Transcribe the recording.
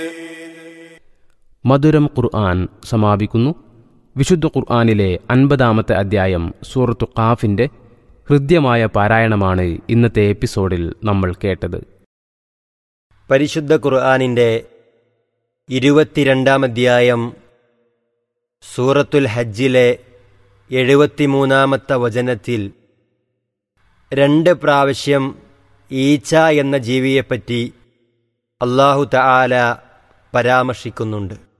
മധുരം ഖുർആൻ സമാപിക്കുന്നു വിശുദ്ധ ഖുർആനിലെ അൻപതാമത്തെ അധ്യായം സൂറത്തു ഖാഫിന്റെ ഹൃദ്യമായ പാരായണമാണ് ഇന്നത്തെ എപ്പിസോഡിൽ നമ്മൾ കേട്ടത് പരിശുദ്ധ ഖുർആാനിൻ്റെ ഇരുപത്തിരണ്ടാം അധ്യായം സൂറത്തുൽ ഹജ്ജിലെ എഴുപത്തിമൂന്നാമത്തെ വചനത്തിൽ രണ്ട് പ്രാവശ്യം ഈച്ച എന്ന ജീവിയെപ്പറ്റി അള്ളാഹു തആല പരാമർശിക്കുന്നുണ്ട്